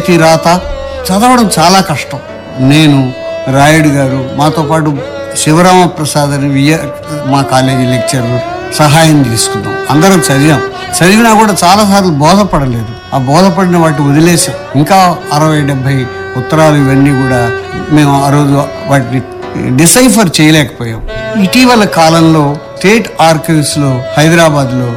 చేతి రాత చదవడం చాలా కష్టం నేను రాయుడు గారు మాతో పాటు శివరామ ప్రసాద్ అని వియ మా కాలేజీ లెక్చరర్ సహాయం తీసుకున్నాం అందరం చదివాం చదివినా కూడా చాలాసార్లు బోధపడలేదు ఆ బోధపడిన వాటి వదిలేసాం ఇంకా అరవై డెబ్భై ఉత్తరాలు ఇవన్నీ కూడా మేము ఆ రోజు వాటిని డిసైఫర్ చేయలేకపోయాం ఇటీవల కాలంలో స్టేట్ ఆర్కైవ్స్లో హైదరాబాద్లో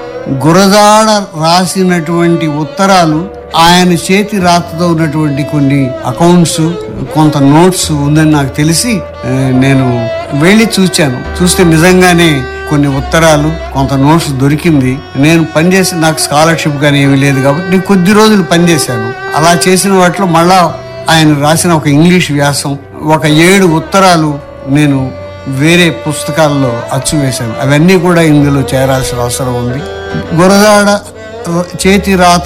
గురజాడ రాసినటువంటి ఉత్తరాలు ఆయన చేతి రాతతో ఉన్నటువంటి కొన్ని అకౌంట్స్ కొంత నోట్స్ ఉందని నాకు తెలిసి ఆ, నేను వెళ్ళి చూచాను చూస్తే నిజంగానే కొన్ని ఉత్తరాలు కొంత నోట్స్ దొరికింది నేను పనిచేసి నాకు స్కాలర్షిప్ కానీ ఏమీ లేదు కాబట్టి నేను కొద్ది రోజులు పనిచేశాను అలా చేసిన వాటిలో మళ్ళా ఆయన రాసిన ఒక ఇంగ్లీష్ వ్యాసం ఒక ఏడు ఉత్తరాలు నేను వేరే పుస్తకాల్లో అచ్చు వేశాను అవన్నీ కూడా ఇందులో చేరాల్సిన అవసరం ఉంది గురదాడ చేతి రాత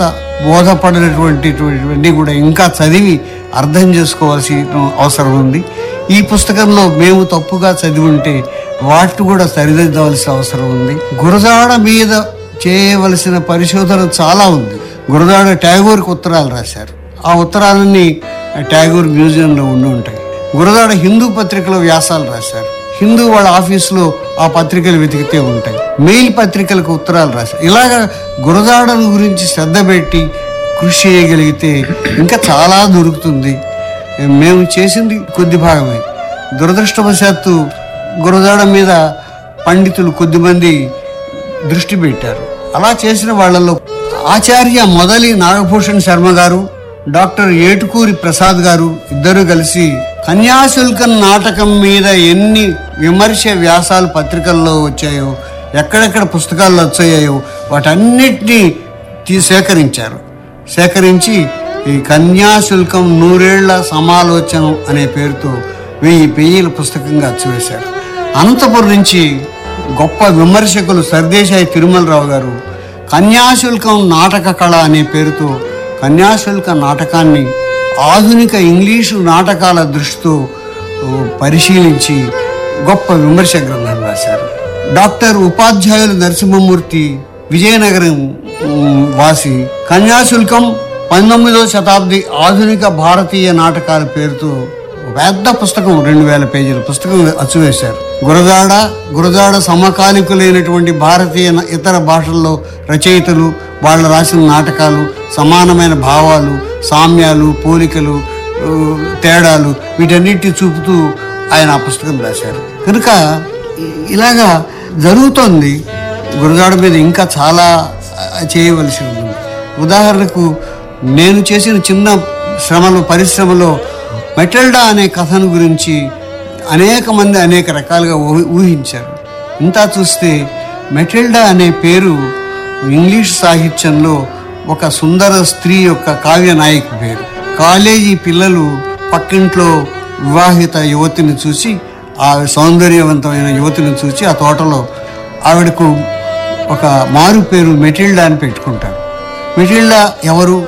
బోధపడినటువంటివన్నీ కూడా ఇంకా చదివి అర్థం చేసుకోవాల్సిన అవసరం ఉంది ఈ పుస్తకంలో మేము తప్పుగా చదివి ఉంటే వాటిని కూడా సరిదిద్దవలసిన అవసరం ఉంది గురజాడ మీద చేయవలసిన పరిశోధన చాలా ఉంది గురజాడ ట్యాగూర్కి ఉత్తరాలు రాశారు ఆ ఉత్తరాలన్నీ ట్యాగూర్ మ్యూజియంలో ఉండి ఉంటాయి గురదాడ హిందూ పత్రికలో వ్యాసాలు రాశారు హిందూ వాళ్ళ ఆఫీసులో ఆ పత్రికలు వెతికితే ఉంటాయి మెయిల్ పత్రికలకు ఉత్తరాలు రాశారు ఇలాగా గురదాడల గురించి శ్రద్ధ పెట్టి కృషి చేయగలిగితే ఇంకా చాలా దొరుకుతుంది మేము చేసింది కొద్ది భాగమే దురదృష్టవశాత్తు గురదాడ మీద పండితులు కొద్దిమంది దృష్టి పెట్టారు అలా చేసిన వాళ్ళలో ఆచార్య మొదలి నాగభూషణ్ శర్మ గారు డాక్టర్ ఏటుకూరి ప్రసాద్ గారు ఇద్దరు కలిసి కన్యాశుల్కం నాటకం మీద ఎన్ని విమర్శ వ్యాసాలు పత్రికల్లో వచ్చాయో ఎక్కడెక్కడ పుస్తకాల్లో వచ్చాయో వాటన్నిటినీ తీ సేకరించారు సేకరించి ఈ కన్యాశుల్కం నూరేళ్ల సమాలోచనం అనే పేరుతో వెయ్యి పేజీల పుస్తకంగా అచ్చువేశారు అనంతపురం నుంచి గొప్ప విమర్శకులు సర్దేశాయి తిరుమలరావు గారు కన్యాశుల్కం నాటక కళ అనే పేరుతో కన్యాశుల్క నాటకాన్ని ఆధునిక ఇంగ్లీషు నాటకాల దృష్టితో ఓ, పరిశీలించి గొప్ప విమర్శ గ్రంథం రాశారు డాక్టర్ ఉపాధ్యాయులు నరసింహమూర్తి విజయనగరం ఉమ్, వాసి కన్యాశుల్కం పంతొమ్మిదవ శతాబ్ది ఆధునిక భారతీయ నాటకాల పేరుతో ఒక పెద్ద పుస్తకం రెండు వేల పేజీల పుస్తకం అచ్చువేశారు గురజాడ గురజాడ సమకాలికులైనటువంటి భారతీయ న- ఇతర భాషల్లో రచయితలు వాళ్ళు రాసిన నాటకాలు సమానమైన భావాలు సామ్యాలు పోలికలు ఆ, తేడాలు వీటన్నిటి చూపుతూ ఆయన ఆ పుస్తకం రాశారు కనుక ఇ- ఇలాగా జరుగుతోంది గురజాడ మీద ఇంకా చాలా ఆ, చేయవలసి ఉంది ఉదాహరణకు నేను చేసిన చిన్న శ్రమలో పరిశ్రమలో మెటల్డా అనే కథను గురించి అనేక మంది అనేక రకాలుగా ఊహి- ఊహించారు ఇంత చూస్తే మెటిల్డా అనే పేరు ఇంగ్లీష్ సాహిత్యంలో ఒక సుందర స్త్రీ యొక్క కావ్య నాయకు పేరు కాలేజీ పిల్లలు పక్కింట్లో వివాహిత యువతిని చూసి ఆ సౌందర్యవంతమైన యువతిని చూసి ఆ తోటలో ఆవిడకు ఒక మారు పేరు మెటిల్డా అని పెట్టుకుంటారు మెటిల్డా ఎవరు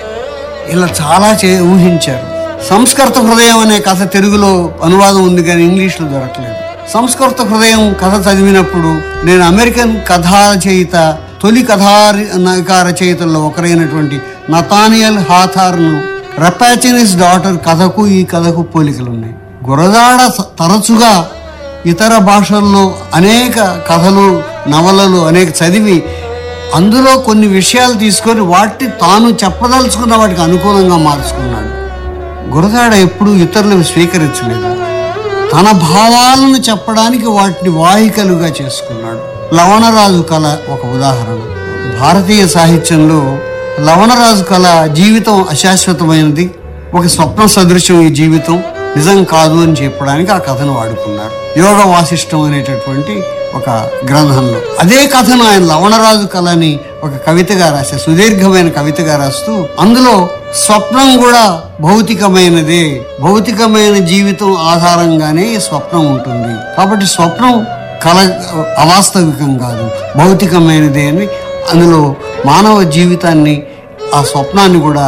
ఇలా చాలా చే ఊహించారు సంస్కృత హృదయం అనే కథ తెలుగులో అనువాదం ఉంది కానీ ఇంగ్లీష్లో దొరకలేదు సంస్కృత హృదయం కథ చదివినప్పుడు నేను అమెరికన్ కథా రచయిత తొలి కథా నాయక రచయితల్లో ఒకరైనటువంటి నతానియల్ హాథార్ను రపాచినిస్ డాటర్ కథకు ఈ కథకు పోలికలు ఉన్నాయి గురదాడ స- తరచుగా ఇతర భాషల్లో అనేక కథలు నవలలు అనేక చదివి అందులో కొన్ని విషయాలు తీసుకొని వాటిని తాను చెప్పదలుచుకున్న వాటికి అనుకూలంగా మార్చుకున్నాడు గురదాడ ఎప్పుడూ ఇతరులను స్వీకరించలేదు తన భావాలను చెప్పడానికి వాటిని వాహికలుగా చేసుకున్నాడు లవణరాజు కళ ఒక ఉదాహరణ భారతీయ సాహిత్యంలో లవణరాజు కళ జీవితం అశాశ్వతమైనది ఒక స్వప్న సదృశ్యం ఈ జీవితం నిజం కాదు అని చెప్పడానికి ఆ కథను వాడుకున్నారు యోగ వాసిష్టం అనేటటువంటి ఒక గ్రంథంలో అదే కథను ఆయన లవణరాజు కళని ఒక కవితగా రాశారు సుదీర్ఘమైన కవితగా రాస్తూ అందులో స్వప్నం కూడా భౌతికమైనదే భౌతికమైన జీవితం ఆధారంగానే ఈ స్వప్నం ఉంటుంది కాబట్టి స్వప్నం కల అవాస్తవికం కాదు భౌతికమైనదే అని అందులో మానవ జీవితాన్ని ఆ స్వప్నాన్ని కూడా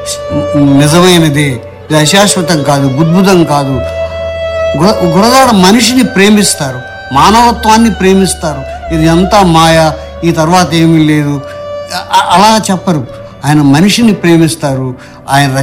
నిజమైనదే ఇది అశాశ్వతం కాదు బుద్భుతం కాదు గుర- గురదాడ మనిషిని ప్రేమిస్తారు మానవత్వాన్ని ప్రేమిస్తారు ఇది అంతా మాయ ఈ తర్వాత ఏమీ లేదు అ- అలా చెప్పరు ఆయన మనిషిని ప్రేమిస్తారు ఆయన